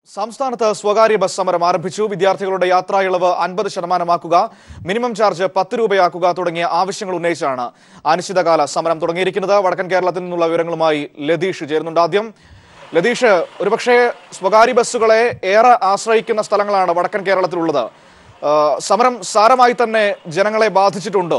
സംസ്ഥാനത്ത് സ്വകാര്യ ബസ് സമരം ആരംഭിച്ചു വിദ്യാർത്ഥികളുടെ യാത്രാ ഇളവ് അൻപത് ശതമാനമാക്കുക മിനിമം ചാർജ് പത്ത് രൂപയാക്കുക തുടങ്ങിയ ആവശ്യങ്ങൾ ഉന്നയിച്ചാണ് അനിശ്ചിതകാല സമരം തുടങ്ങിയിരിക്കുന്നത് വടക്കൻ കേരളത്തിൽ നിന്നുള്ള വിവരങ്ങളുമായി ലതീഷ് ചേരുന്നുണ്ട് ആദ്യം ലതീഷ് ഒരുപക്ഷെ സ്വകാര്യ ബസ്സുകളെ ഏറെ ആശ്രയിക്കുന്ന സ്ഥലങ്ങളാണ് വടക്കൻ കേരളത്തിലുള്ളത് ആ, സമരം സാരമായി തന്നെ ജനങ്ങളെ ബാധിച്ചിട്ടുണ്ടോ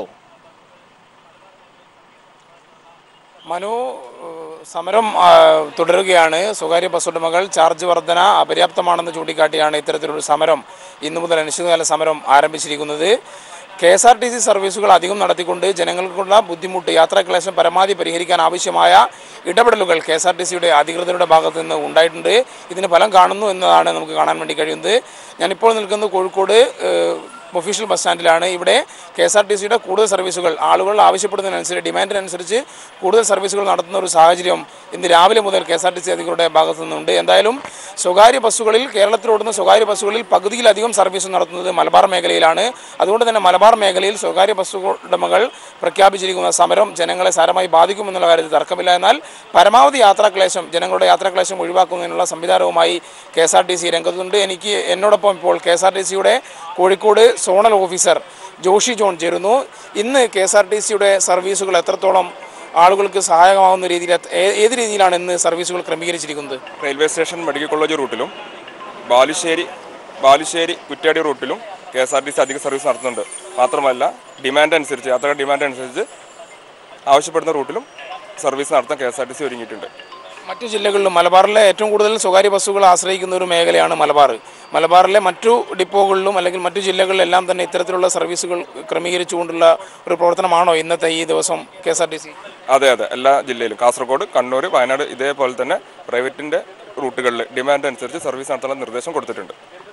മനു ഏഹ്, സമരം ആ, തുടരുകയാണ് സ്വകാര്യ ബസ് ഉടമകൾ ചാർജ് വർധന അപര്യാപ്തമാണെന്ന് ചൂണ്ടിക്കാട്ടിയാണ് ഇത്തരത്തിലൊരു സമരം ഇന്നു മുതൽ അനിശ്ചിതകാല സമരം ആരംഭിച്ചിരിക്കുന്നത് K S R T C സർവീസുകൾ അധികം നടത്തിക്കൊണ്ട് ജനങ്ങൾക്കുള്ള ബുദ്ധിമുട്ട് യാത്രാക്ലേശം പരമാവധി പരിഹരിക്കാൻ ആവശ്യമായ ഇടപെടലുകൾ കെ എസ് ആർ ടി സിയുടെ അധികൃതരുടെ ഭാഗത്തു നിന്ന് ഉണ്ടായിട്ടുണ്ട് ഇതിന് ഫലം കാണുന്നു എന്നതാണ് നമുക്ക് കാണാൻ വേണ്ടി കഴിയുന്നത് ഞാനിപ്പോൾ നിൽക്കുന്നത് കോഴിക്കോട് ഏഹ്, ഒഫീഷ്യൽ ബസ് സ്റ്റാൻഡിലാണ് ഇവിടെ കെ എസ് ആർ ടി സിയുടെ കൂടുതൽ സർവീസുകൾ ആളുകൾ ആവശ്യപ്പെടുന്നതിനനുസരിച്ച് ഡിമാൻഡിനനുസരിച്ച് കൂടുതൽ സർവീസുകൾ നടത്തുന്ന ഒരു സാഹചര്യം ഇന്ന് രാവിലെ മുതൽ K S R T C അധികൃതരുടെ ഭാഗത്തു നിന്നുണ്ട് എന്തായാലും സ്വകാര്യ ബസ്സുകളിൽ കേരളത്തിലോടുന്ന സ്വകാര്യ ബസ്സുകളിൽ പകുതിയിലധികം സർവീസ് നടത്തുന്നത് മലബാർ മേഖലയിലാണ് അതുകൊണ്ട് തന്നെ മലബാർ മേഖലയിൽ സ്വകാര്യ ബസ് ഉടമകൾ പ്രഖ്യാപിച്ചിരിക്കുന്ന സമരം ജനങ്ങളെ സാരമായി ബാധിക്കുമെന്നുള്ള കാര്യത്തിൽ തർക്കമില്ല എന്നാൽ പരമാവധി യാത്രാക്ലേശം ജനങ്ങളുടെ യാത്രാക്ലേശം ഒഴിവാക്കുന്നതിനുള്ള സംവിധാനവുമായി K S R T C രംഗത്തുണ്ട് എനിക്ക് എന്നോടൊപ്പം ഇപ്പോൾ കെ എസ് ആർ ടി സിയുടെ Kozhikode zonal officer Joshi John ചേരുന്നു ഇന്ന് കെ എസ് ആർ ടി സിയുടെ സർവീസുകൾ എത്രത്തോളം ആളുകൾക്ക് സഹായകമാവുന്ന രീതിയിൽ എത്ര- ഏ- ഏത് രീതിയിലാണ് ഇന്ന് സർവീസുകൾ ക്രമീകരിച്ചിരിക്കുന്നത് റെയിൽവേ സ്റ്റേഷൻ മെഡിക്കൽ കോളേജ് റൂട്ടിലും ബാലുശ്ശേരി ബാലുശ്ശേരി കുറ്റ്യാടി റൂട്ടിലും K S R T C അധിക സർവീസ് നടത്തുന്നുണ്ട് മാത്രമല്ല ഡിമാൻഡ് അനുസരിച്ച് യാത്രയുടെ ഡിമാൻഡ് അനുസരിച്ച് ആവശ്യപ്പെടുന്ന റൂട്ടിലും സർവീസ് നടത്താൻ K S R T C ഒരുങ്ങിയിട്ടുണ്ട് മറ്റു ജില്ലകളിലും മലബാറിലെ ഏറ്റവും കൂടുതൽ സ്വകാര്യ ബസ്സുകൾ ആശ്രയിക്കുന്ന ഒരു മേഖലയാണ് മലബാർ മലബാറിലെ മറ്റു ഡിപ്പോകളിലും അല്ലെങ്കിൽ മറ്റു ജില്ലകളിലെല്ലാം തന്നെ ഇത്തരത്തിലുള്ള സർവീസുകൾ ക്രമീകരിച്ചുകൊണ്ടുള്ള ഒരു പ്രവർത്തനമാണോ ഇന്നത്തെ ഈ ദിവസം K S R T C അതെ അതെ എല്ലാ ജില്ലയിലും കാസർഗോഡ് കണ്ണൂർ വയനാട് ഇതേപോലെ തന്നെ പ്രൈവറ്റിൻ്റെ റൂട്ടുകളിൽ ഡിമാൻഡ് അനുസരിച്ച് സർവീസ് നടത്താനുള്ള നിർദ്ദേശം കൊടുത്തിട്ടുണ്ട്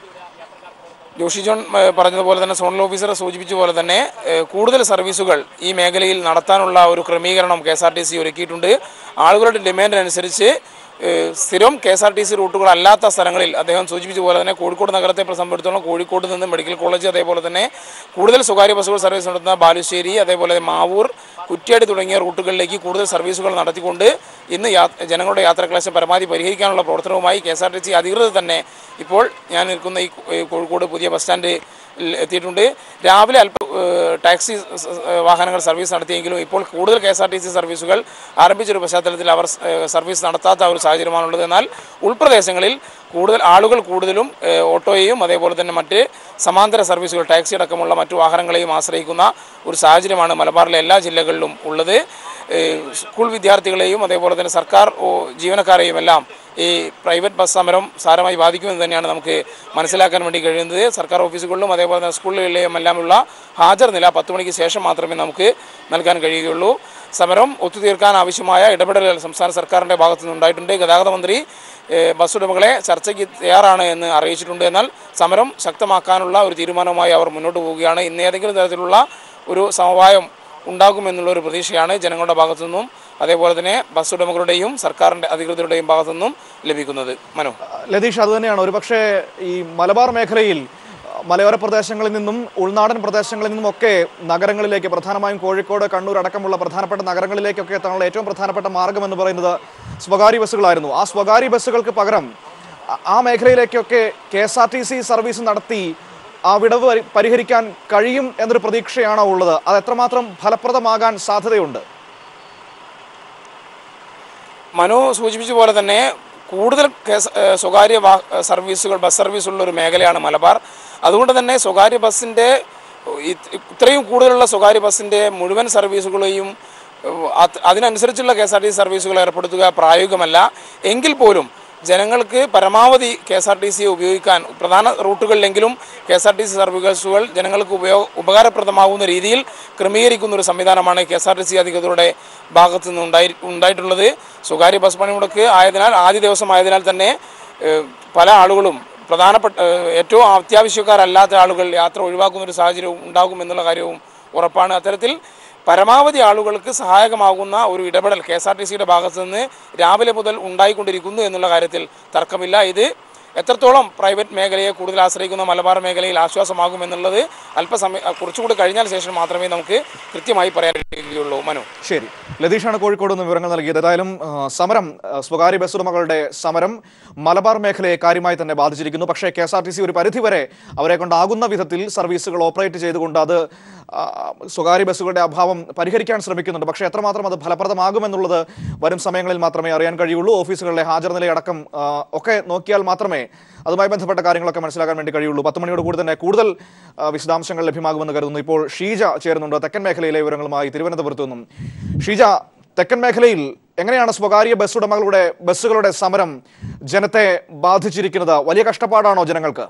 ജോഷി ജോൺ ഏഹ്, പറഞ്ഞതുപോലെ തന്നെ സോണൽ ഓഫീസർ സൂചിപ്പിച്ച പോലെ തന്നെ ഏഹ്, കൂടുതൽ സർവീസുകൾ ഈ മേഖലയിൽ നടത്താനുള്ള ഒരു ക്രമീകരണം K S R T C ഒരുക്കിയിട്ടുണ്ട് ആളുകളുടെ ഡിമാൻഡിനനുസരിച്ച് ഏഹ്, സ്ഥിരം K S R T C റൂട്ടുകൾ അല്ലാത്ത സ്ഥലങ്ങളിൽ അദ്ദേഹം സൂചിപ്പിച്ച പോലെ തന്നെ കോഴിക്കോട് നഗരത്തെ സംബന്ധിച്ചിടത്തോളം കോഴിക്കോട് നിന്ന് മെഡിക്കൽ കോളേജ് അതേപോലെ തന്നെ കൂടുതൽ സ്വകാര്യ ബസ്സുകൾ സർവീസ് നടത്തുന്ന ബാലുശ്ശേരി അതേപോലെ മാവൂർ കുറ്റ്യാടി തുടങ്ങിയ റൂട്ടുകളിലേക്ക് കൂടുതൽ സർവീസുകൾ നടത്തിക്കൊണ്ട് ഇന്ന് യാ ജനങ്ങളുടെ യാത്രാക്ലേശം പരമാവധി പരിഹരിക്കാനുള്ള പ്രവർത്തനവുമായി K S R T C അധികൃതർ തന്നെ ഇപ്പോൾ ഞാൻ നിൽക്കുന്ന ഈ കോ- ഈ കോഴിക്കോട് പുതിയ ബസ് സ്റ്റാൻഡിൽ എത്തിയിട്ടുണ്ട് രാവിലെ അല്പം ഏഹ്, ടാക്സി സ- സ- വാഹനങ്ങൾ സർവീസ് നടത്തിയെങ്കിലും ഇപ്പോൾ കൂടുതൽ K S R T C സർവീസുകൾ ആരംഭിച്ചൊരു പശ്ചാത്തലത്തിൽ അവർ സ്- ഏഹ്, സർവീസ് നടത്താത്ത ഒരു സാഹചര്യമാണുള്ളത് എന്നാൽ ഉൾപ്രദേശങ്ങളിൽ കൂടുതൽ ആളുകൾ കൂടുതലും ഏഹ്, ഓട്ടോയെയും അതേപോലെ തന്നെ മറ്റ് സമാന്തര സർവീസുകൾ ടാക്സി അടക്കമുള്ള മറ്റു വാഹനങ്ങളെയും ആശ്രയിക്കുന്ന ഒരു സാഹചര്യമാണ് മലബാറിലെ എല്ലാ ജില്ലകളിലും ഉള്ളത് ഏഹ്, സ്കൂൾ വിദ്യാർത്ഥികളെയും അതേപോലെ തന്നെ സർക്കാർ ഓ, ജീവനക്കാരെയും എല്ലാം ഈ പ്രൈവറ്റ് ബസ് സമരം സാരമായി ബാധിക്കുമെന്ന് തന്നെയാണ് നമുക്ക് മനസ്സിലാക്കാൻ വേണ്ടി കഴിയുന്നത് സർക്കാർ ഓഫീസുകളിലും അതേപോലെ തന്നെ സ്കൂളുകളിലെയും എല്ലാമുള്ള ഹാജർ നില പത്ത് മണിക്ക് ശേഷം മാത്രമേ നമുക്ക് നൽകാൻ കഴിയുകയുള്ളൂ സമരം ഒത്തുതീർക്കാൻ ആവശ്യമായ ഇടപെടലുകൾ സംസ്ഥാന സർക്കാരിൻ്റെ ഭാഗത്തു നിന്നുണ്ടായിട്ടുണ്ട് ഗതാഗത മന്ത്രി ഏഹ്, ബസ് ഉടമകളെ ചർച്ചയ്ക്ക് തയ്യാറാണ് എന്ന് അറിയിച്ചിട്ടുണ്ട് എന്നാൽ സമരം ശക്തമാക്കാനുള്ള ഒരു തീരുമാനവുമായി അവർ മുന്നോട്ട് പോവുകയാണ് ഇന്ന് ഏതെങ്കിലും തരത്തിലുള്ള ഒരു സമവായം ഉണ്ടാകുമെന്നുള്ള ഒരു പ്രതീക്ഷയാണ് ജനങ്ങളുടെ ഭാഗത്തു നിന്നും അതേപോലെ തന്നെ ബസ് ഉടമകളുടെയും സർക്കാരിൻ്റെ അധികൃതരുടെയും ഭാഗത്തു നിന്നും ലഭിക്കുന്നത് മനു ലതീഷ് അത് തന്നെയാണ് ഒരുപക്ഷെ ഈ മലബാർ മേഖലയിൽ മലയോര പ്രദേശങ്ങളിൽ നിന്നും ഉൾനാടൻ പ്രദേശങ്ങളിൽ നിന്നും ഒക്കെ നഗരങ്ങളിലേക്ക് പ്രധാനമായും കോഴിക്കോട് കണ്ണൂർ അടക്കമുള്ള പ്രധാനപ്പെട്ട നഗരങ്ങളിലേക്കൊക്കെ എത്താനുള്ള ഏറ്റവും പ്രധാനപ്പെട്ട മാർഗം എന്ന് പറയുന്നത് സ്വകാര്യ ബസ്സുകളായിരുന്നു ആ സ്വകാര്യ ബസ്സുകൾക്ക് പകരം ആ- ആ മേഖലയിലേക്കൊക്കെ K S R T C service നടത്തി ആ വിടവ് പരി- പരിഹരിക്കാൻ കഴിയും എന്നൊരു പ്രതീക്ഷയാണോ ഉള്ളത് അത് എത്രമാത്രം ഫലപ്രദമാകാൻ സാധ്യതയുണ്ട് മനു സൂചിപ്പിച്ച പോലെ തന്നെ കൂടുതൽ കേസ് ഏഹ് സ്വകാര്യ വാ സർവീസുകൾ ബസ് സർവീസുള്ള ഒരു മേഖലയാണ് മലബാർ അതുകൊണ്ട് തന്നെ സ്വകാര്യ ബസ്സിൻ്റെ ഇത് ഇത്രയും കൂടുതലുള്ള സ്വകാര്യ ബസ്സിൻ്റെ മുഴുവൻ സർവീസുകളെയും ഏഹ് അത് അതിനനുസരിച്ചുള്ള K S R T C സർവീസുകൾ ഏർപ്പെടുത്തുക പ്രായോഗികമല്ല എങ്കിൽ പോലും ജനങ്ങൾക്ക് പരമാവധി K S R T C ഉപയോഗിക്കാൻ പ്രധാന റൂട്ടുകളിലെങ്കിലും K S R T C സർവീസുകൾ ജനങ്ങൾക്ക് ഉപയോഗ ഉപകാരപ്രദമാകുന്ന രീതിയിൽ ക്രമീകരിക്കുന്ന ഒരു സംവിധാനമാണ് K S R T C അധികൃതരുടെ ഭാഗത്തു നിന്ന് ഉണ്ടായി ഉണ്ടായിട്ടുള്ളത് സ്വകാര്യ ബസ് പണിമുടക്ക് ആയതിനാൽ ആദ്യ ദിവസം ആയതിനാൽ തന്നെ ഏഹ്, പല ആളുകളും പ്രധാനപ്പെട്ട ഏഹ്, ഏറ്റവും അത്യാവശ്യക്കാരല്ലാത്ത ആളുകൾ യാത്ര ഒഴിവാക്കുന്ന ഒരു സാഹചര്യവും ഉണ്ടാകും എന്നുള്ള കാര്യവും ഉറപ്പാണ് അത്തരത്തിൽ പരമാവധി ആളുകൾക്ക് സഹായകമാകുന്ന ഒരു ഇടപെടൽ കെ എസ് ആർ ടി സിയുടെ ഭാഗത്തു നിന്ന് രാവിലെ മുതൽ ഉണ്ടായിക്കൊണ്ടിരിക്കുന്നു എന്നുള്ള കാര്യത്തിൽ തർക്കമില്ല ഇത് എത്രത്തോളം പ്രൈവറ്റ് മേഖലയെ കൂടുതൽ ആശ്രയിക്കുന്ന മലബാർ മേഖലയിൽ ആശ്വാസമാകുമെന്നുള്ളത് അല്പസമയം കുറച്ചുകൂടി കഴിഞ്ഞാൽ ശേഷം മാത്രമേ നമുക്ക് കൃത്യമായി പറയാൻ കഴിയുകയുള്ളൂ മനു ശരി ലതീഷാണ് കോഴിക്കോട് നിന്ന് വിവരങ്ങൾ നൽകിയത് ഏതായാലും ആ, സമരം ആ, സ്വകാര്യ ബസ് ഉടമകളുടെ സമരം മലബാർ മേഖലയെ കാര്യമായി തന്നെ ബാധിച്ചിരിക്കുന്നു പക്ഷേ K S R T C ഒരു പരിധിവരെ അവരെ കൊണ്ടാകുന്ന വിധത്തിൽ സർവീസുകൾ ഓപ്പറേറ്റ് ചെയ്തുകൊണ്ട് അത് ആ, സ്വകാര്യ ബസ്സുകളുടെ അഭാവം പരിഹരിക്കാൻ ശ്രമിക്കുന്നുണ്ട് പക്ഷേ എത്രമാത്രം അത് ഫലപ്രദമാകുമെന്നുള്ളത് വരും സമയങ്ങളിൽ മാത്രമേ അറിയാൻ കഴിയുള്ളൂ ഓഫീസുകളിലെ ഹാജർ നിലയടക്കം ആ, ഒക്കെ നോക്കിയാൽ മാത്രമേ അതുമായി ബന്ധപ്പെട്ട കാര്യങ്ങളൊക്കെ മനസ്സിലാക്കാൻ വേണ്ടി കഴിയുള്ളൂ പത്ത് മണിയോട് കൂടി തന്നെ കൂടുതൽ ആ, വിശദാംശങ്ങൾ ലഭ്യമാകുമെന്ന് കരുതുന്നു ഇപ്പോൾ ഷീജ ചേരുന്നുണ്ട് തെക്കൻ മേഖലയിലെ വിവരങ്ങളുമായി തിരുവനന്തപുരത്തു നിന്നും ഷീജ തെക്കൻ മേഖലയിൽ എങ്ങനെയാണ് സ്വകാര്യ ബസ് ഉടമകളുടെ ബസ്സുകളുടെ സമരം ജനത്തെ ബാധിച്ചിരിക്കുന്നത് വലിയ കഷ്ടപ്പാടാണോ ജനങ്ങൾക്ക്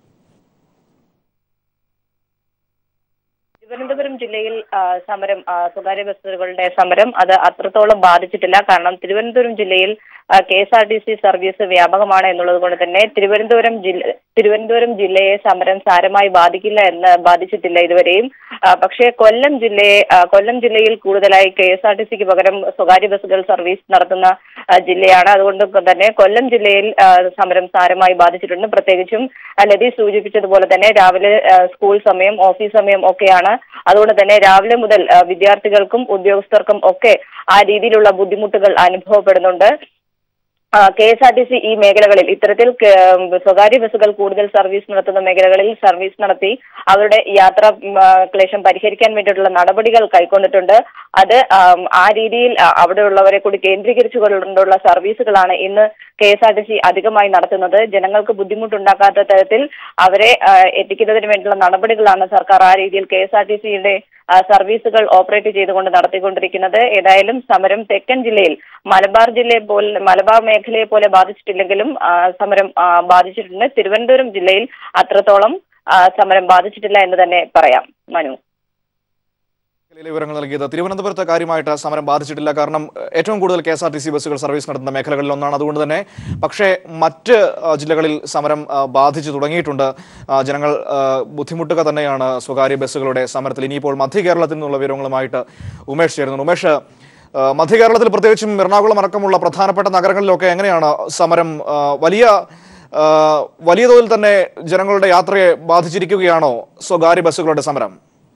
തിരുവനന്തപുരം ജില്ലയിൽ ആ, സമരം ആ, സ്വകാര്യ ബസ്സുകളുടെ സമരം അത് അത്രത്തോളം ബാധിച്ചിട്ടില്ല കാരണം തിരുവനന്തപുരം ജില്ലയിൽ K S R T C service വ്യാപകമാണ് എന്നുള്ളത് കൊണ്ട് തന്നെ തിരുവനന്തപുരം ജില്ല തിരുവനന്തപുരം ജില്ലയെ സമരം സാരമായി ബാധിക്കില്ല എന്ന് ബാധിച്ചിട്ടില്ല ഇതുവരെയും ആ, പക്ഷേ കൊല്ലം ജില്ലയെ ആ, കൊല്ലം ജില്ലയിൽ കൂടുതലായി കെ എസ് ആർ ടി സിക്ക് പകരം സ്വകാര്യ ബസ്സുകൾ സർവീസ് നടത്തുന്ന ആ, ജില്ലയാണ് അതുകൊണ്ട് തന്നെ കൊല്ലം ജില്ലയിൽ ആ, സമരം സാരമായി ബാധിച്ചിട്ടുണ്ട് പ്രത്യേകിച്ചും ആ, ലതീഷ് സൂചിപ്പിച്ചതുപോലെ തന്നെ രാവിലെ ആ, സ്കൂൾ സമയം ഓഫീസ് സമയം ഒക്കെയാണ് അതുകൊണ്ട് തന്നെ രാവിലെ മുതൽ ആ, വിദ്യാർത്ഥികൾക്കും ഉദ്യോഗസ്ഥർക്കും ഒക്കെ ആ രീതിയിലുള്ള ബുദ്ധിമുട്ടുകൾ അനുഭവപ്പെടുന്നുണ്ട് K S R T C ഈ മേഖലകളിൽ ഇത്തരത്തിൽ കെ- ഉം, സ്വകാര്യ ബസ്സുകൾ കൂടുതൽ സർവീസ് നടത്തുന്ന മേഖലകളിൽ സർവീസ് നടത്തി അവരുടെ യാത്ര ഉം, ആ, ക്ലേശം പരിഹരിക്കാൻ വേണ്ടിയിട്ടുള്ള നടപടികൾ കൈക്കൊണ്ടിട്ടുണ്ട് അത് ആം, ആ രീതിയിൽ ആ, അവിടെയുള്ളവരെ കൂടി കേന്ദ്രീകരിച്ചുകൊണ്ടുള്ള സർവീസുകളാണ് ഇന്ന് K S R T C അധികമായി നടത്തുന്നത് ജനങ്ങൾക്ക് ബുദ്ധിമുട്ടുണ്ടാക്കാത്ത തരത്തിൽ അവരെ ആ, എത്തിക്കുന്നതിന് വേണ്ടിയുള്ള നടപടികളാണ് സർക്കാർ ആ രീതിയിൽ കെ എസ് ആർ ടി സിയുടെ സർവീസുകൾ ഓപ്പറേറ്റ് ചെയ്തുകൊണ്ട് നടത്തിക്കൊണ്ടിരിക്കുന്നത് ഏതായാലും സമരം തെക്കൻ ജില്ലയിൽ മലബാർ ജില്ലയെ പോലെ മലബാർ മേഖലയെ പോലെ ബാധിച്ചിട്ടില്ലെങ്കിലും ആ, സമരം ആ, ബാധിച്ചിട്ടുണ്ട് തിരുവനന്തപുരം ജില്ലയിൽ അത്രത്തോളം ആ, സമരം ബാധിച്ചിട്ടില്ല എന്ന് തന്നെ പറയാം മനു മേഖലയിലെ വിവരങ്ങൾ നൽകിയത് തിരുവനന്തപുരത്തെ കാര്യമായിട്ട് സമരം ബാധിച്ചിട്ടില്ല കാരണം ഏഹ്, ഏറ്റവും കൂടുതൽ K S R T C ബസ്സുകൾ സർവീസ് നടത്തുന്ന മേഖലകളിൽ ഒന്നാണ് അതുകൊണ്ട് തന്നെ പക്ഷേ മറ്റ് ആ, ജില്ലകളിൽ സമരം ആ, ബാധിച്ചു തുടങ്ങിയിട്ടുണ്ട് ആ, ജനങ്ങൾ ആ, ബുദ്ധിമുട്ടുക തന്നെയാണ് സ്വകാര്യ ബസ്സുകളുടെ സമരത്തിൽ ഇനിയിപ്പോൾ മധ്യ കേരളത്തിൽ നിന്നുള്ള വിവരങ്ങളുമായിട്ട് ഉമേഷ് ചേരുന്നു ഉമേഷ് ആ, മധ്യ കേരളത്തിൽ പ്രത്യേകിച്ചും എറണാകുളം അടക്കമുള്ള പ്രധാനപ്പെട്ട നഗരങ്ങളിലൊക്കെ എങ്ങനെയാണ് സമരം ആ, വലിയ ആ, വലിയ തോതിൽ തന്നെ ജനങ്ങളുടെ യാത്രയെ ബാധിച്ചിരിക്കുകയാണോ സ്വകാര്യ ബസ്സുകളുടെ സമരം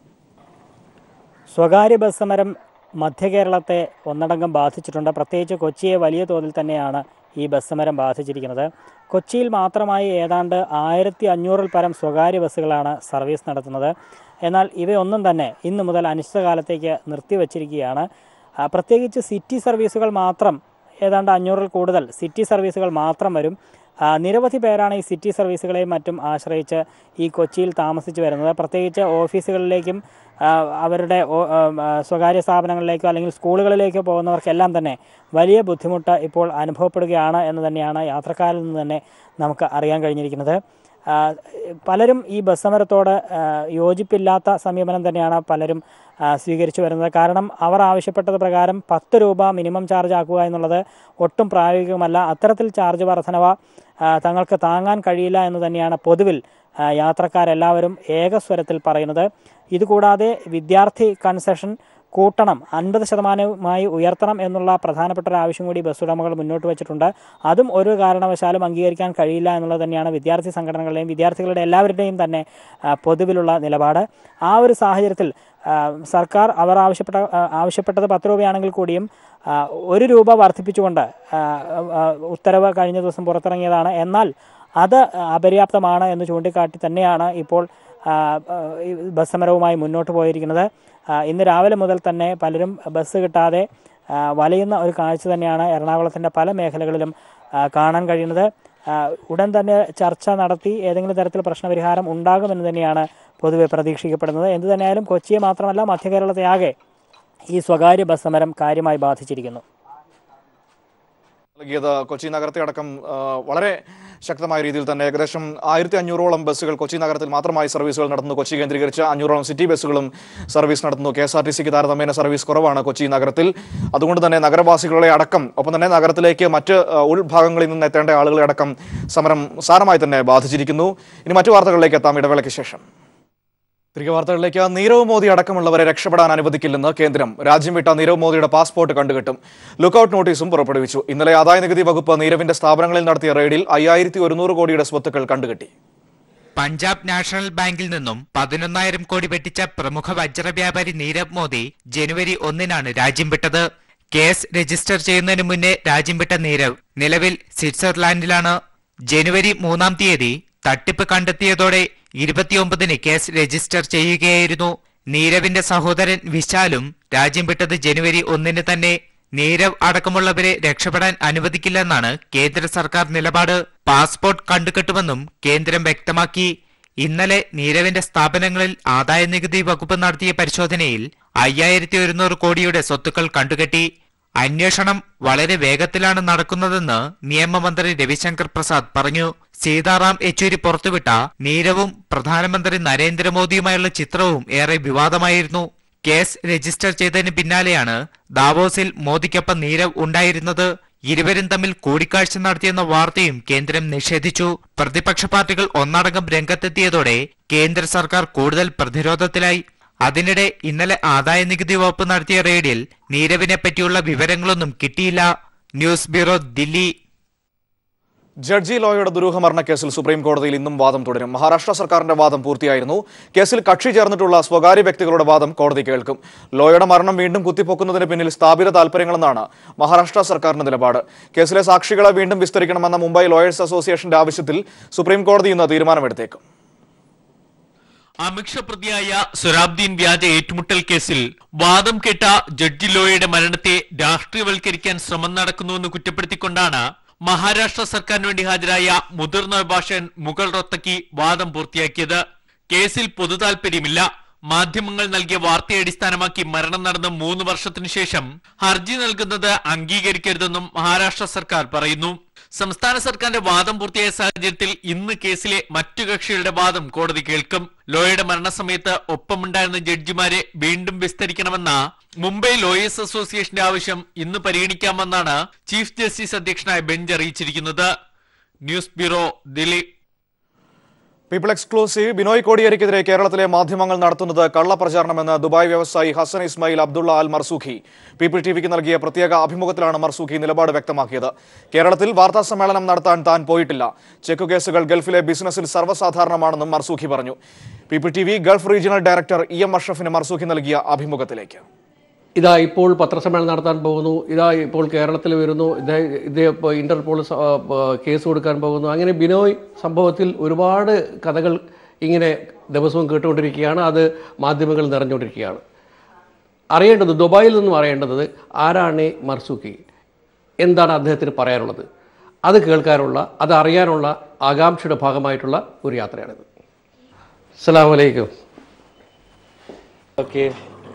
സ്വകാര്യ ബസ് സമരം മധ്യ കേരളത്തെ ഒന്നടങ്കം ബാധിച്ചിട്ടുണ്ട് പ്രത്യേകിച്ച് കൊച്ചിയെ വലിയ തോതിൽ തന്നെയാണ് ഈ ബസ് സമരം ബാധിച്ചിരിക്കുന്നത് കൊച്ചിയിൽ മാത്രമായി ഏതാണ്ട് ആയിരത്തി അഞ്ഞൂറിൽ പരം സ്വകാര്യ ബസ്സുകളാണ് സർവീസ് നടത്തുന്നത് എന്നാൽ ഇവയൊന്നും തന്നെ ഇന്നു മുതൽ അനിശ്ചിതകാലത്തേക്ക് നിർത്തിവച്ചിരിക്കുകയാണ് ആ, പ്രത്യേകിച്ച് സിറ്റി സർവീസുകൾ മാത്രം ഏതാണ്ട് അഞ്ഞൂറിൽ കൂടുതൽ സിറ്റി സർവീസുകൾ മാത്രം വരും ആ, നിരവധി പേരാണ് ഈ സിറ്റി സർവീസുകളെയും മറ്റും ആശ്രയിച്ച് ഈ കൊച്ചിയിൽ താമസിച്ച് വരുന്നത് പ്രത്യേകിച്ച് ഓഫീസുകളിലേക്കും ആ, അവരുടെ ഓ- ആ, ആ, സ്വകാര്യ സ്ഥാപനങ്ങളിലേക്കോ അല്ലെങ്കിൽ സ്കൂളുകളിലേക്കോ പോകുന്നവർക്കെല്ലാം തന്നെ വലിയ ബുദ്ധിമുട്ട് ഇപ്പോൾ അനുഭവപ്പെടുകയാണ് എന്ന് തന്നെയാണ് യാത്രക്കാരിൽ നിന്ന് തന്നെ നമുക്ക് അറിയാൻ കഴിഞ്ഞിരിക്കുന്നത് ആ, പലരും ഈ ബസ് സമരത്തോട് ആ, യോജിപ്പില്ലാത്ത സമീപനം തന്നെയാണ് പലരും ആ, സ്വീകരിച്ചു വരുന്നത് കാരണം അവർ ആവശ്യപ്പെട്ടത് പ്രകാരം പത്ത് രൂപ മിനിമം ചാർജ് ആക്കുക എന്നുള്ളത് ഒട്ടും പ്രായോഗികമല്ല അത്തരത്തിൽ ചാർജ് വർധനവ ആ, തങ്ങൾക്ക് താങ്ങാൻ കഴിയില്ല എന്ന് തന്നെയാണ് പൊതുവിൽ ആ, യാത്രക്കാരെല്ലാവരും ഏകസ്വരത്തിൽ പറയുന്നത് ഇതുകൂടാതെ വിദ്യാർത്ഥി കൺസെഷൻ കൂട്ടണം അൻപത് ശതമാനമായി ഉയർത്തണം എന്നുള്ള പ്രധാനപ്പെട്ട ഒരു ആവശ്യം കൂടി ബസ് ഉടമകൾ മുന്നോട്ട് വെച്ചിട്ടുണ്ട് അതും ഒരു കാരണവശാലും അംഗീകരിക്കാൻ കഴിയില്ല എന്നുള്ളത് തന്നെയാണ് വിദ്യാർത്ഥി സംഘടനകളുടെയും വിദ്യാർത്ഥികളുടെ എല്ലാവരുടെയും തന്നെ ആ, പൊതുവിലുള്ള നിലപാട് ആ ഒരു സാഹചര്യത്തിൽ ആ, സർക്കാർ അവർ ആവശ്യപ്പെട്ട ആ, ആവശ്യപ്പെട്ടത് പത്ത് രൂപയാണെങ്കിൽ കൂടിയും ആ, ഒരു രൂപ വർദ്ധിപ്പിച്ചുകൊണ്ട് ആ, ആ, ഉത്തരവ് കഴിഞ്ഞ ദിവസം പുറത്തിറങ്ങിയതാണ് എന്നാൽ അത് അപര്യാപ്തമാണ് എന്ന് ചൂണ്ടിക്കാട്ടി തന്നെയാണ് ഇപ്പോൾ ആ, ആ, ഈ ബസ് സമരവുമായി മുന്നോട്ട് പോയിരിക്കുന്നത് ആ, ഇന്ന് രാവിലെ മുതൽ തന്നെ പലരും ബസ് കിട്ടാതെ ആ, വലയുന്ന ഒരു കാഴ്ച തന്നെയാണ് എറണാകുളത്തിൻ്റെ പല മേഖലകളിലും ആ, കാണാൻ കഴിയുന്നത് ആ, ഉടൻ തന്നെ ചർച്ച നടത്തി ഏതെങ്കിലും തരത്തിൽ പ്രശ്നപരിഹാരം ഉണ്ടാകുമെന്ന് തന്നെയാണ് പൊതുവെ പ്രതീക്ഷിക്കപ്പെടുന്നത് എന്തു തന്നെയായാലും കൊച്ചിയെ മാത്രമല്ല മധ്യ കേരളത്തെ ആകെ ഈ സ്വകാര്യ ബസ് സമരം കാര്യമായി ബാധിച്ചിരിക്കുന്നു നൽകിയത് കൊച്ചി നഗരത്തെ അടക്കം ആ, വളരെ ശക്തമായ രീതിയിൽ തന്നെ ഏകദേശം ആയിരത്തി അഞ്ഞൂറോളം ബസ്സുകൾ കൊച്ചി നഗരത്തിൽ മാത്രമായി സർവീസുകൾ നടത്തുന്നു കൊച്ചി കേന്ദ്രീകരിച്ച് അഞ്ഞൂറോളം സിറ്റി ബസ്സുകളും സർവീസ് നടത്തുന്നു കെ എസ് ആർ ടി സിക്ക് താരതമ്യേന സർവീസ് കുറവാണ് കൊച്ചി നഗരത്തിൽ അതുകൊണ്ട് തന്നെ നഗരവാസികളെ അടക്കം ഒപ്പം തന്നെ നഗരത്തിലേക്ക് മറ്റ് ആ, ഉൾഭാഗങ്ങളിൽ നിന്ന് എത്തേണ്ട ആളുകളെ അടക്കം സമരം സാരമായി തന്നെ ബാധിച്ചിരിക്കുന്നു ഇനി മറ്റു വാർത്തകളിലേക്ക് എത്താം ഇടവേളയ്ക്ക് ശേഷം തിരികെ വാർത്തകളിലേക്ക് നീരവ് മോദി അടക്കമുള്ളവരെ രക്ഷപ്പെടാൻ അനുവദിക്കില്ലെന്ന് കേന്ദ്രം രാജ്യം വിട്ട നീരവ് മോദിയുടെ പാസ്പോർട്ട് കണ്ടുകെട്ടും ലുക്കൌട്ട് നോട്ടീസും പുറപ്പെടുവിച്ചു ഇന്നലെ ആദായ നികുതി വകുപ്പ് നീരവിന്റെ സ്ഥാപനങ്ങളിൽ നടത്തിയ റെയ്ഡിൽ അയ്യായിരത്തി ഒരുന്നൂറ് കോടിയുടെ സ്വത്തുക്കൾ കണ്ടുകെട്ടി പഞ്ചാബ് നാഷണൽ ബാങ്കിൽ നിന്നും പതിനൊന്നായിരം കോടി വെട്ടിച്ച പ്രമുഖ വജ്ര വ്യാപാരി നീരവ് മോദി ജനുവരി ഒന്നിനാണ് രാജ്യം വിട്ടത് കേസ് രജിസ്റ്റർ ചെയ്യുന്നതിന് മുന്നേ രാജ്യം വിട്ട നീരവ് നിലവിൽ സ്വിറ്റ്സർലാൻഡിലാണ് ജനുവരി മൂന്നാം തീയതി തട്ടിപ്പ് കണ്ടെത്തിയതോടെ ഇരുപത്തിയൊമ്പതിന് കേസ് രജിസ്റ്റർ ചെയ്യുകയായിരുന്നു നീരവിന്റെ സഹോദരൻ വിശാലും രാജ്യം വിട്ടത് ജനുവരി ഒന്നിന് തന്നെ നീരവ് അടക്കമുള്ളവരെ രക്ഷപ്പെടാൻ അനുവദിക്കില്ലെന്നാണ് കേന്ദ്ര സർക്കാർ നിലപാട് പാസ്പോർട്ട് കണ്ടുകെട്ടുമെന്നും കേന്ദ്രം വ്യക്തമാക്കി ഇന്നലെ നീരവിന്റെ സ്ഥാപനങ്ങളിൽ ആദായ നികുതി വകുപ്പ് നടത്തിയ പരിശോധനയിൽ അയ്യായിരത്തി ഒരുന്നൂറ് കോടിയുടെ സ്വത്തുക്കൾ കണ്ടുകെട്ടി അന്വേഷണം വളരെ വേഗത്തിലാണ് നടക്കുന്നതെന്ന് നിയമമന്ത്രി രവിശങ്കർ പ്രസാദ് പറഞ്ഞു സീതാറാം യെച്ചൂരി പുറത്തുവിട്ട നീരവും പ്രധാനമന്ത്രി നരേന്ദ്രമോദിയുമായുള്ള ചിത്രവും ഏറെ വിവാദമായിരുന്നു കേസ് രജിസ്റ്റർ ചെയ്തതിന് പിന്നാലെയാണ് ദാവോസിൽ മോദിക്കൊപ്പം നീരവ് ഉണ്ടായിരുന്നത് ഇരുവരും തമ്മിൽ കൂടിക്കാഴ്ച നടത്തിയെന്ന വാർത്തയും കേന്ദ്രം നിഷേധിച്ചു പ്രതിപക്ഷ പാർട്ടികൾ ഒന്നടങ്കം രംഗത്തെത്തിയതോടെ കേന്ദ്ര സർക്കാർ കൂടുതൽ പ്രതിരോധത്തിലായി അതിനിടെ ഇന്നലെ ആദായ നികുതി വകുപ്പ് നടത്തിയ റെയ്ഡിൽ നീരവിനെ പറ്റിയുള്ള വിവരങ്ങളൊന്നും കിട്ടിയില്ല ന്യൂസ് ബ്യൂറോ ദില്ലി ജഡ്ജി ലോയയുടെ ദുരൂഹമരണ കേസിൽ സുപ്രീം കോടതിയിൽ ഇന്നും വാദം തുടരും മഹാരാഷ്ട്ര സർക്കാരിന്റെ വാദം പൂർത്തിയായിരുന്നു കേസിൽ കക്ഷി ചേർന്നിട്ടുള്ള സ്വകാര്യ വ്യക്തികളുടെ വാദം കോടതി കേൾക്കും ലോയയുടെ മരണം വീണ്ടും കുത്തിപ്പൊക്കുന്നതിന് പിന്നിൽ സ്ഥാപിത താൽപര്യങ്ങളെന്നാണ് മഹാരാഷ്ട്ര സർക്കാരിന്റെ നിലപാട് കേസിലെ സാക്ഷികളെ വീണ്ടും വിസ്തരിക്കണമെന്ന മുംബൈ ലോയേഴ്സ് അസോസിയേഷന്റെ ആവശ്യത്തിൽ സുപ്രീം കോടതി ഇന്ന് തീരുമാനമെടുത്തേക്കും അമിക്ഷ പ്രതിയായ സൊരാബ്ദീൻ വ്യാജ ഏറ്റുമുട്ടൽ കേസിൽ വാദം കേട്ട ജഡ്ജി ലോയയുടെ മരണത്തെ രാഷ്ട്രീയവൽക്കരിക്കാൻ ശ്രമം നടക്കുന്നുവെന്ന് കുറ്റപ്പെടുത്തിക്കൊണ്ടാണ് മഹാരാഷ്ട്ര സർക്കാരിന് വേണ്ടി ഹാജരായ മുതിർന്ന അഭിഭാഷകൻ മുഗൾ റൊത്തക്കി വാദം പൂർത്തിയാക്കിയത് കേസിൽ പൊതുതാൽപര്യമില്ല മാധ്യമങ്ങൾ നൽകിയ വാർത്തയെ അടിസ്ഥാനമാക്കി മരണം നടന്ന മൂന്ന് വർഷത്തിനു ശേഷം ഹർജി നൽകുന്നത് അംഗീകരിക്കരുതെന്നും മഹാരാഷ്ട്ര സർക്കാർ പറയുന്നു സംസ്ഥാന സർക്കാരിന്റെ വാദം പൂർത്തിയായ സാഹചര്യത്തിൽ ഇന്ന് കേസിലെ മറ്റു കക്ഷികളുടെ വാദം കോടതി കേൾക്കും ലോയയുടെ മരണസമയത്ത് ഒപ്പമുണ്ടായിരുന്ന ജഡ്ജിമാരെ വീണ്ടും വിസ്തരിക്കണമെന്ന മുംബൈ ലോയേഴ്സ് അസോസിയേഷന്റെ ആവശ്യം ഇന്ന് പരിഗണിക്കാമെന്നാണ് ചീഫ് ജസ്റ്റിസ് അധ്യക്ഷനായ ബെഞ്ച് അറിയിച്ചിരിക്കുന്നത് news bureau Delhi people exclusive Binoy കോടിയേരിക്കെതിരെ കേരളത്തിലെ മാധ്യമങ്ങൾ നടത്തുന്നത് കള്ളപ്രചാരണമെന്ന് ദുബായ് വ്യവസായി Hasan Ismail Abdullah Al Marzooqi people ടിവിക്ക് നൽകിയ പ്രത്യേക അഭിമുഖത്തിലാണ് മർസൂഖി നിലപാട് വ്യക്തമാക്കിയത് കേരളത്തിൽ വാർത്താ സമ്മേളനം നടത്താൻ താൻ പോയിട്ടില്ല ചെക്ക് കേസുകൾ ഗൾഫിലെ ബിസിനസ്സിൽ സർവ്വസാധാരണമാണെന്നും മർസൂഖി പറഞ്ഞു people T V Gulf regional director E M അഷ്റഫിന് മർസൂഖി നൽകിയ അഭിമുഖത്തിലേക്ക് ഇതാ ഇപ്പോൾ പത്രസമ്മേളനം നടത്താൻ പോകുന്നു ഇതാ ഇപ്പോൾ കേരളത്തിൽ വരുന്നു ഇതേ ഇതേ ഇപ്പോൾ ഇന്റർപോൾ സ- ആ, പ- കേസ് കൊടുക്കാൻ പോകുന്നു അങ്ങനെ ബിനോയ് സംഭവത്തിൽ ഒരുപാട് കഥകൾ ഇങ്ങനെ ദിവസവും കേട്ടുകൊണ്ടിരിക്കുകയാണ് അത് മാധ്യമങ്ങൾ നിറഞ്ഞുകൊണ്ടിരിക്കുകയാണ് അറിയേണ്ടത് ദുബായിൽ നിന്നും അറിയേണ്ടത് ആരാണ് മർസൂക്കി എന്താണ് അദ്ദേഹത്തിന് പറയാനുള്ളത് അത് കേൾക്കാനുള്ള അത് അറിയാനുള്ള ആകാംക്ഷയുടെ ഭാഗമായിട്ടുള്ള ഒരു യാത്രയാണിത് അസ്സാം വലൈക്കും okay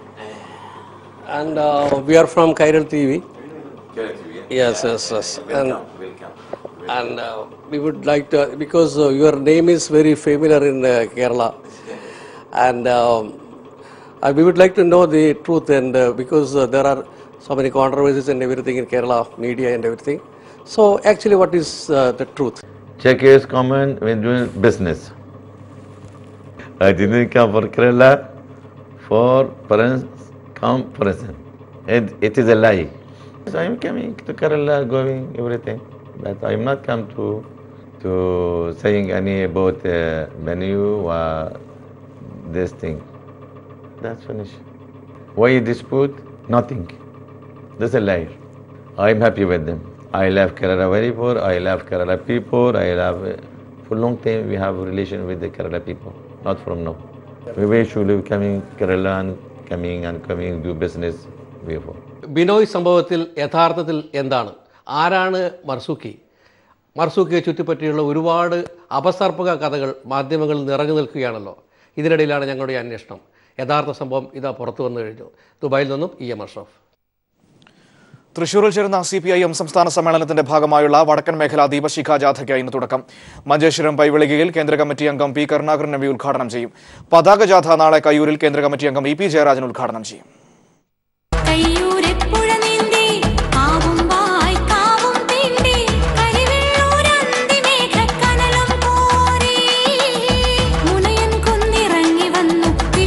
and uh, we are from Kairal TV. Yes, yes, yes. And, and uh, we would like to, because uh, your name is very familiar in uh, Kerala, and um, uh, we would like to know the truth, and uh, because uh, there are so many controversies and everything in Kerala, media and everything. So, actually, what is uh, the truth? Check is common when doing business. I didn't come for Kerala for parents come present. It, it is a lie. So I'm coming to Kerala, going everything, but I'm not come to to saying any about uh, menu or this thing. That's finished. Why dispute? Nothing. That's a lie. I'm happy with them. I love Kerala very poor. I love Kerala people. I love. uh, For long time we have a relation with the Kerala people, not from now. We wish to live coming Kerala and coming and coming do business before. Binoy സംഭവത്തിൽ യഥാർത്ഥത്തിൽ എന്താണ് ആരാണ് Marzouqi മർസൂക്കിയെ ചുറ്റിപ്പറ്റിയുള്ള ഒരുപാട് അപസർപ്പക കഥകൾ മാധ്യമങ്ങളിൽ നിറഞ്ഞു നിൽക്കുകയാണല്ലോ ഇതിനിടയിലാണ് ഞങ്ങളുടെ ഈ അന്വേഷണം യഥാർത്ഥ സംഭവം ഇതാ പുറത്തു വന്നു കഴിഞ്ഞു ദുബായിൽ നിന്നും ഇ എം അഷ്റഫ് തൃശൂരിൽ ചേരുന്ന സി പി ഐ എം സംസ്ഥാന സമ്മേളനത്തിന്റെ ഭാഗമായുള്ള വടക്കൻ മേഖല ദീപശിഖ ജാഥയ്ക്ക് ഇന്ന് തുടക്കം മഞ്ചേശ്വരം പൈവിളികയിൽ കേന്ദ്ര കമ്മിറ്റി അംഗം പി കരുണാകരൻ നബി ഉദ്ഘാടനം ചെയ്യും പതാക ജാഥ നാളെ കയ്യൂരിൽ കേന്ദ്ര കമ്മിറ്റി അംഗം ഇ പി ജയരാജൻ ഉദ്ഘാടനം ചെയ്യും കയ്യൂരെപ്പുഴ നീന്തി ആവും വായ്ക്കാവും തീണ്ടി കരിവെള്ളൂരന്തി മേഘക്കനലും കോരി മുനയൻ കുന്നിറങ്ങി വന്നു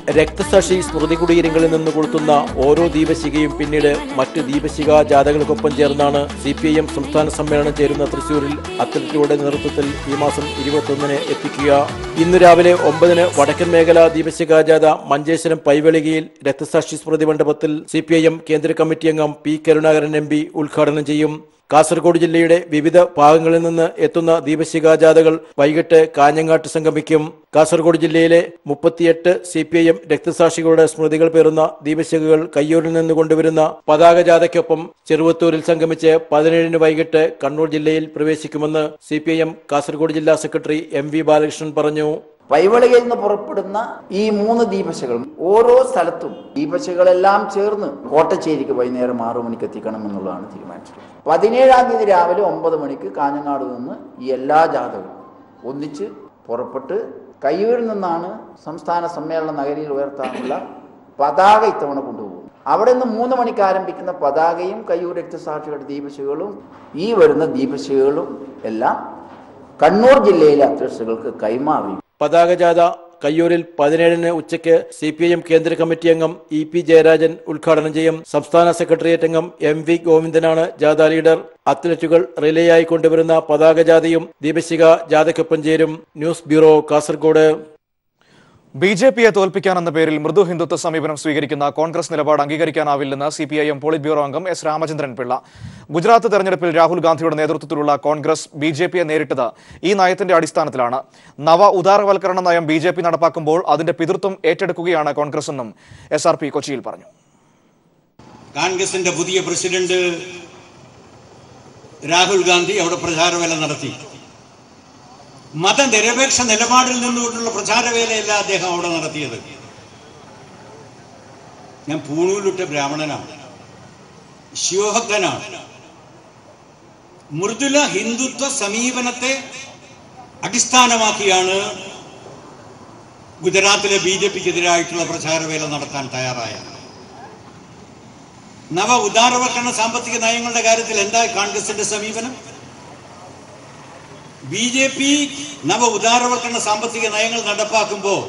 രക്തസാക്ഷി സ്മൃതി കുടീരങ്ങളിൽ നിന്ന് കൊളുത്തുന്ന ഓരോ ദീപശികയും പിന്നീട് മറ്റ് ദീപശിക ജാഥകൾക്കൊപ്പം ചേർന്നാണ് സി പി ഐ എം സംസ്ഥാന സമ്മേളനം ചേരുന്ന തൃശൂരിൽ അത്ലറ്റുകളുടെ നേതൃത്വത്തിൽ ഈ മാസം ഇരുപത്തൊന്നിന് എത്തിക്കുക ഇന്ന് രാവിലെ ഒമ്പതിന് വടക്കൻ മേഖല ദീപശിക ജാഥ മഞ്ചേശ്വരം പൈവെളികയിൽ രക്തസാക്ഷി സ്മൃതി മണ്ഡപത്തിൽ സി പി ഐ എം കേന്ദ്ര കമ്മിറ്റി അംഗം പി കരുണാകരൻ എം പി ഉദ്ഘാടനം ചെയ്യും കാസർഗോഡ് ജില്ലയുടെ വിവിധ ഭാഗങ്ങളിൽ നിന്ന് എത്തുന്ന ദീപശിഖാ ജാഥകൾ വൈകിട്ട് കാഞ്ഞങ്ങാട്ട് സംഗമിക്കും കാസർഗോഡ് ജില്ലയിലെ മുപ്പത്തിയെട്ട് സി പി ഐ എം രക്തസാക്ഷികളുടെ സ്മൃതികൾ പേറുന്ന ദീപശിഖകൾ കയ്യൂരിൽ നിന്ന് കൊണ്ടുവരുന്ന പതാക ജാഥയ്ക്കൊപ്പം ചെറുവത്തൂരിൽ സംഗമിച്ച് പതിനേഴിന് വൈകിട്ട് കണ്ണൂർ ജില്ലയിൽ പ്രവേശിക്കുമെന്ന് C P I M Kasaragod ജില്ലാ സെക്രട്ടറി എം വി ബാലകൃഷ്ണൻ പറഞ്ഞു പൈവളികയിൽ നിന്ന് പുറപ്പെടുന്ന ഈ മൂന്ന് ദീപശകളും ഓരോ സ്ഥലത്തും ദീപശകളെല്ലാം ചേർന്ന് കോട്ടച്ചേരിക്ക് വൈകുന്നേരം ആറു മണിക്ക് എത്തിക്കണം എന്നുള്ളതാണ് തീരുമാനിച്ചത് പതിനേഴാം തീയതി രാവിലെ ഒമ്പത് മണിക്ക് കാഞ്ഞങ്ങാട് നിന്ന് ഈ എല്ലാ ജാഥകളും ഒന്നിച്ച് പുറപ്പെട്ട് കയ്യൂരിൽ നിന്നാണ് സംസ്ഥാന സമ്മേളന നഗരിയിൽ ഉയർത്താനുള്ള പതാക ഇത്തവണ കൊണ്ടുപോകും അവിടെ നിന്ന് മൂന്ന് മണിക്ക് ആരംഭിക്കുന്ന പതാകയും കയ്യൂർ രക്തസാക്ഷികളുടെ ദീപശികളും ഈ വരുന്ന ദീപശികളും എല്ലാം കണ്ണൂർ ജില്ലയിലെ അധ്യക്ഷകൾക്ക് കൈമാറി പതാക ജാഥ കയ്യൂരിൽ പതിനേഴിന് ഉച്ചയ്ക്ക് സി പി ഐ എം കേന്ദ്ര കമ്മിറ്റി അംഗം ഇ പി ജയരാജൻ ഉദ്ഘാടനം ചെയ്യും സംസ്ഥാന സെക്രട്ടേറിയറ്റ് അംഗം എം വി ഗോവിന്ദനാണ് ജാഥ ലീഡർ അത്ലറ്റുകൾ റിലേയായി കൊണ്ടുവരുന്ന പതാക ജാഥയും ദീപശിക ജാഥയ്ക്കൊപ്പം ചേരും news bureau Kasaragod B J പിയെ തോൽപ്പിക്കാനെന്ന പേരിൽ മൃദു ഹിന്ദുത്വ സമീപനം സ്വീകരിക്കുന്ന കോൺഗ്രസ് നിലപാട് അംഗീകരിക്കാനാവില്ലെന്ന് C P I M polit bureau അംഗം എസ് രാമചന്ദ്രൻ പിള്ള ഗുജറാത്ത് തെരഞ്ഞെടുപ്പിൽ രാഹുൽ ഗാന്ധിയുടെ നേതൃത്വത്തിലുള്ള കോൺഗ്രസ് ബി ജെ പിയെ നേരിട്ടത് ഈ നയത്തിന്റെ അടിസ്ഥാനത്തിലാണ് നവ ഉദാരവൽക്കരണ നയം ബി ജെ പി നടപ്പാക്കുമ്പോൾ അതിന്റെ പിതൃത്വം ഏറ്റെടുക്കുകയാണ് കോൺഗ്രസ് എന്നും എസ് ആർ പി കൊച്ചിയിൽ പറഞ്ഞു കോൺഗ്രസിന്റെ പുതിയ പ്രസിഡന്റ് രാഹുൽ ഗാന്ധി അവിടെ പ്രചാരവേല നടത്തി മതനിരപേക്ഷ നിലപാടിൽ നിന്നുകൊണ്ടുള്ള പ്രചാരവേലയല്ല അദ്ദേഹം അവിടെ നടത്തിയത് ഞാൻ പൂണൂലുറ്റ ബ്രാഹ്മണനാണ് ശിവഭക്തനാണ് മൃദുല ഹിന്ദുത്വ സമീപനത്തെ അടിസ്ഥാനമാക്കിയാണ് ഗുജറാത്തിലെ ബി ജെ പിക്കെതിരായിട്ടുള്ള പ്രചാരവേല നടത്താൻ തയ്യാറായത് നവ ഉദാരവൽക്കരണ സാമ്പത്തിക നയങ്ങളുടെ കാര്യത്തിൽ എന്താ കോൺഗ്രസിന്റെ സമീപനം ബി ജെ പി നവ ഉദാരവൽക്കരണ സാമ്പത്തിക നയങ്ങൾ നടപ്പാക്കുമ്പോൾ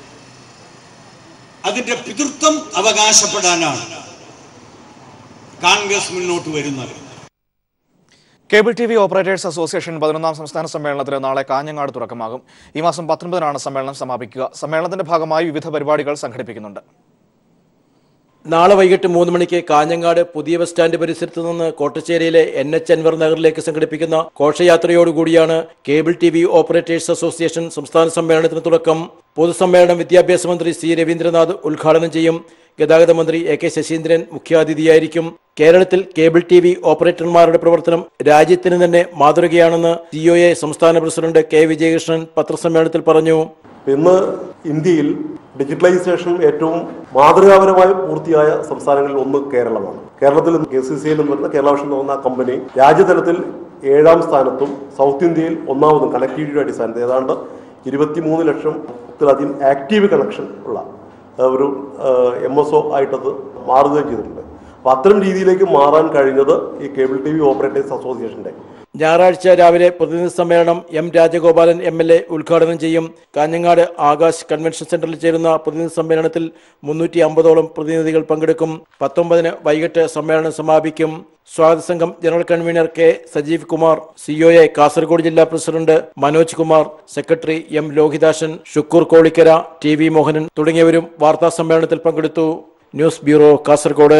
അതിന്റെ പിതൃത്വം അവകാശപ്പെടാനാണ് കോൺഗ്രസ് മുന്നോട്ട് വരുന്നത് cable T V operators association പതിനൊന്നാം സംസ്ഥാന സമ്മേളനത്തിന് നാളെ കാഞ്ഞങ്ങാട് തുടക്കമാകും ഈ മാസം പത്തൊൻപതിനാണ് സമ്മേളനം സമാപിക്കുക സമ്മേളനത്തിന്റെ ഭാഗമായി വിവിധ പരിപാടികൾ സംഘടിപ്പിക്കുന്നുണ്ട് നാളെ വൈകിട്ട് മൂന്ന് മണിക്ക് കാഞ്ഞങ്ങാട് പുതിയ ബസ് സ്റ്റാൻഡ് പരിസരത്ത് നിന്ന് കോട്ടശ്ശേരിയിലെ എൻ എച്ച് അൻവർ നഗറിലേക്ക് സംഘടിപ്പിക്കുന്ന ഘോഷയാത്രയോടുകൂടിയാണ് cable T V operators association സംസ്ഥാന സമ്മേളനത്തിന് തുടക്കം പൊതുസമ്മേളനം വിദ്യാഭ്യാസ മന്ത്രി സി രവീന്ദ്രനാഥ് ഉദ്ഘാടനം ചെയ്യും ഗതാഗത മന്ത്രി എ കെ ശശീന്ദ്രൻ മുഖ്യാതിഥിയായിരിക്കും കേരളത്തിൽ കേബിൾ ടി വി ഓപ്പറേറ്റർമാരുടെ പ്രവർത്തനം രാജ്യത്തിന് തന്നെ മാതൃകയാണെന്ന് സിഒഎ സംസ്ഥാന പ്രസിഡന്റ് കെ വിജയകൃഷ്ണൻ പത്രസമ്മേളനത്തിൽ പറഞ്ഞു ഇന്ന് ഇന്ത്യയിൽ ഡിജിറ്റലൈസേഷൻ ഏറ്റവും മാതൃകാപരമായി പൂർത്തിയായ സംസ്ഥാനങ്ങളിൽ ഒന്ന് കേരളമാണ് കേരളത്തിൽ കെ സി സി എൽ എന്ന് പറയുന്ന കേരള വിഷൻ എന്ന് പറയുന്ന കമ്പനി രാജ്യതലത്തിൽ ഏഴാം സ്ഥാനത്തും സൗത്ത് ഇന്ത്യയിൽ ഒന്നാമതും കണക്ടിവിറ്റിയുടെ അടിസ്ഥാനത്തിൽ ഏതാണ്ട് ഇരുപത്തിമൂന്ന് ലക്ഷത്തിലധികം ആക്റ്റീവ് കണക്ഷൻ ഉള്ള ആ, ഒരു എം എസ് ഒ ആയിട്ടത് മാറുകയും ചെയ്തിട്ടുണ്ട് അപ്പോൾ അത്തരം രീതിയിലേക്ക് മാറാൻ കഴിഞ്ഞത് ഈ കേബിൾ ടി വി ഓപ്പറേറ്റേഴ്സ് അസോസിയേഷന്റെ ഞായറാഴ്ച രാവിലെ പ്രതിനിധി സമ്മേളനം M Rajagopalan M L A ഉദ്ഘാടനം ചെയ്യും കാഞ്ഞങ്ങാട് ആകാശ് കൺവെൻഷൻ സെന്ററിൽ ചേരുന്ന പ്രതിനിധി സമ്മേളനത്തിൽ മുന്നൂറ്റി അമ്പതോളം പ്രതിനിധികൾ പങ്കെടുക്കും പത്തൊമ്പതിന് വൈകിട്ട് സമ്മേളനം സമാപിക്കും സ്വാഗത സംഘം general convener K Sajeev Kumar COA Kasaragod ജില്ലാ president Manoj Kumar secretary M Lohithashan Shukkoor Kolikkara T V Mohanan തുടങ്ങിയവരും വാർത്താ സമ്മേളനത്തിൽ പങ്കെടുത്തു news bureau Kasaragod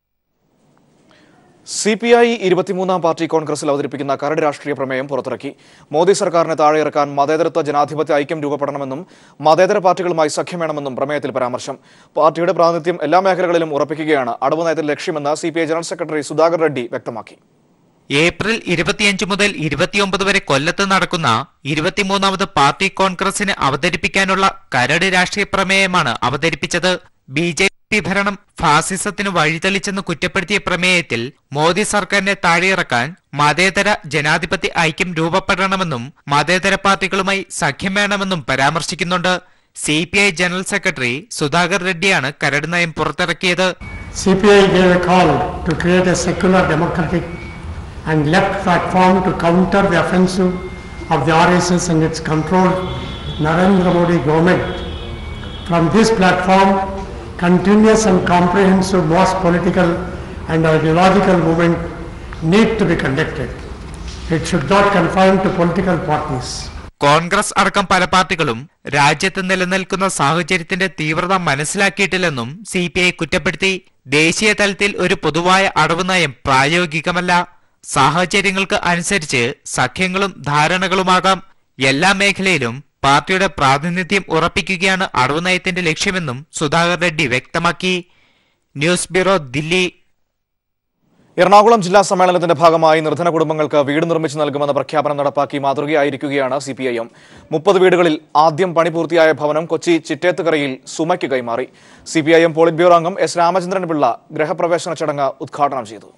C P I ഇരുപത്തിമൂന്നാം പാർട്ടി കോൺഗ്രസിൽ അവതരിപ്പിക്കുന്ന കരട് രാഷ്ട്രീയ പ്രമേയം പുറത്തിറക്കി മോദി സർക്കാരിനെ താഴെയിറക്കാൻ മതേതരത്വ ജനാധിപത്യ ഐക്യം രൂപപ്പെടണമെന്നും മതേതര പാർട്ടികളുമായി സഖ്യം വേണമെന്നും പ്രമേയത്തിൽ പരാമർശം പാർട്ടിയുടെ പ്രാതിനിധ്യം എല്ലാ മേഖലകളിലും ഉറപ്പിക്കുകയാണ് അടവ് നയത്തിൽ ലക്ഷ്യമെന്ന് C general secretary Sudhakar Reddy വ്യക്തമാക്കി ഏപ്രിൽ ഇരുപത്തിയഞ്ച് മുതൽ ഇരുപത്തിയൊമ്പത് വരെ കൊല്ലത്ത് നടക്കുന്ന ഇരുപത്തിമൂന്നാമത് പാർട്ടി കോൺഗ്രസിന് അവതരിപ്പിക്കാനുള്ള കരട് രാഷ്ട്രീയ പ്രമേയമാണ് അവതരിപ്പിച്ചത് ബി ജെ പി ഭരണം ഫാസിസത്തിന് വഴിതെളിച്ചെന്ന് കുറ്റപ്പെടുത്തിയ പ്രമേയത്തിൽ മോദി സർക്കാരിനെ താഴെയിറക്കാൻ മതേതര ജനാധിപത്യ ഐക്യം രൂപപ്പെടണമെന്നും മതേതര പാർട്ടികളുമായി സഖ്യം വേണമെന്നും പരാമർശിക്കുന്നുണ്ട് C P I general secretary Sudhakar റെഡ്ഡിയാണ് കരട് നയം പുറത്തിറക്കിയത് CPI gave a call to create a secular, democratic and left platform to counter the offensive of the RSS and its controlled Narendra Modi government From this platform, continuous and comprehensive mass political and ideological movement need to be conducted. It should not confine to political parties. Congress അടക്കം പല പാർട്ടികളും രാജ്യത്ത് നിലനിൽക്കുന്ന സാഹചര്യത്തിന്റെ തീവ്രത മനസ്സിലാക്കിയിട്ടില്ലെന്നും C P I കുറ്റപ്പെടുത്തി ദേശീയ തലത്തിൽ ഒരു പൊതുവായ അടവ് നയം പ്രായോഗികമല്ല സാഹചര്യങ്ങൾക്ക് അനുസരിച്ച് സഖ്യങ്ങളും ധാരണകളുമാകാം എല്ലാ മേഖലയിലും പാർട്ടിയുടെ പ്രാതിനിധ്യം ഉറപ്പിക്കുകയാണ് അടവ് നയത്തിന്റെ ലക്ഷ്യമെന്നും സുധാകർ റെഡ്ഡി വ്യക്തമാക്കി ന്യൂസ് ബ്യൂറോ ദില്ലി എറണാകുളം ജില്ലാ സമ്മേളനത്തിന്റെ ഭാഗമായി നിർധന കുടുംബങ്ങൾക്ക് വീട് നിർമ്മിച്ചു നൽകുമെന്ന പ്രഖ്യാപനം നടപ്പാക്കി മാതൃകയായിരിക്കുകയാണ് സി പി ഐ എം മുപ്പത് വീടുകളിൽ ആദ്യം പണി പൂർത്തിയായ ഭവനം കൊച്ചി ചിറ്റേത്തുകരയിൽ സുമയ്ക്ക് കൈമാറി C P I M polit bureau അംഗം എസ് രാമചന്ദ്രൻ പിള്ള ഗൃഹപ്രവേശന ചടങ്ങ് ഉദ്ഘാടനം ചെയ്തു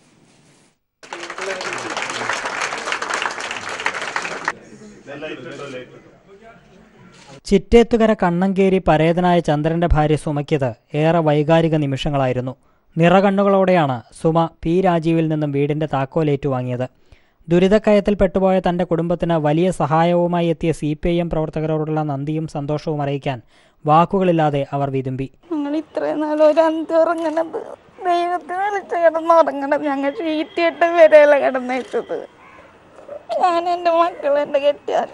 ചിറ്റേത്തുകര കണ്ണങ്കേരി പരേതനായ ചന്ദ്രന്റെ ഭാര്യ സുമയ്ക്കത് ഏറെ വൈകാരിക നിമിഷങ്ങളായിരുന്നു നിറകണ്ണുകളോടെയാണ് സുമ പി രാജീവിൽ നിന്നും വീടിന്റെ താക്കോൽ ഏറ്റുവാങ്ങിയത് ദുരിതക്കയത്തിൽ പെട്ടുപോയ തന്റെ കുടുംബത്തിന് വലിയ സഹായവുമായി എത്തിയ സി പി ഐ എം പ്രവർത്തകരോടുള്ള നന്ദിയും സന്തോഷവും അറിയിക്കാൻ വാക്കുകളില്ലാതെ അവർ വിതുമ്പി ഞങ്ങൾ ഇത്രയും നാൾ ഒരു അന്തി ഉറങ്ങണത് ദൈവത്തിന് വിളിച്ച് കിടന്നുറങ്ങണത് ഞങ്ങൾ ഷീറ്റിട്ട് വരെയല്ല കിടന്നേച്ചത് ഞാൻ എൻ്റെ മക്കൾ എൻ്റെ കെട്ടിയാൽ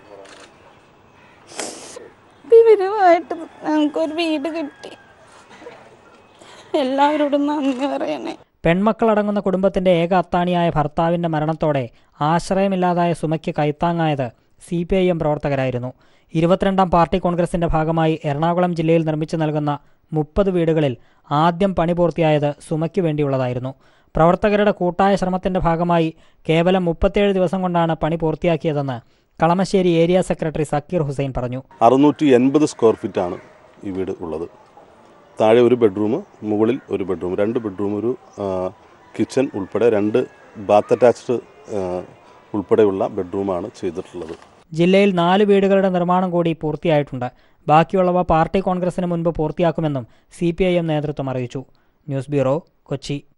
ഇവരുമായിട്ട് ഞങ്ങൾക്കൊരു വീട് കിട്ടി എല്ലാവരോടും നന്ദി പറയണേ പെൺമക്കളടങ്ങുന്ന കുടുംബത്തിന്റെ ഏക അത്താണിയായ ഭർത്താവിന്റെ മരണത്തോടെ ആശ്രയമില്ലാതായ സുമയ്ക്ക് കൈത്താങ്ങായത് സി പി ഐ എം പ്രവർത്തകരായിരുന്നു ഇരുപത്തിരണ്ടാം പാർട്ടി കോൺഗ്രസിന്റെ ഭാഗമായി എറണാകുളം ജില്ലയിൽ നിർമ്മിച്ചു നൽകുന്ന മുപ്പത് വീടുകളിൽ ആദ്യം പണി പൂർത്തിയായത് സുമയ്ക്ക് വേണ്ടിയുള്ളതായിരുന്നു പ്രവർത്തകരുടെ കൂട്ടായ ശ്രമത്തിന്റെ ഭാഗമായി കേവലം മുപ്പത്തിയേഴ് ദിവസം കൊണ്ടാണ് പണി പൂർത്തിയാക്കിയതെന്ന് കളമശ്ശേരി ഏരിയ സെക്രട്ടറി സക്കീർ ഹുസൈൻ പറഞ്ഞു അറുന്നൂറ്റി എൺപത് സ്ക്വയർ ഫീറ്റാണ് ഈ വീട് ഉള്ളത് താഴെ ഒരു ബെഡ്റൂം മുകളിൽ ഒരു ബെഡ്റൂം രണ്ട് ബെഡ്റൂം ഒരു കിച്ചൺ ഉൾപ്പെടെ രണ്ട് ബാത്ത് അറ്റാച്ച്ഡ് ഉൾപ്പെടെയുള്ള ബെഡ്റൂമാണ് ചെയ്തിട്ടുള്ളത് ജില്ലയിൽ നാല് വീടുകളുടെ നിർമ്മാണം കൂടി പൂർത്തിയായിട്ടുണ്ട് ബാക്കിയുള്ളവ പാർട്ടി കോൺഗ്രസിന് മുൻപ് പൂർത്തിയാക്കുമെന്നും സി നേതൃത്വം അറിയിച്ചു ന്യൂസ് ബ്യൂറോ കൊച്ചി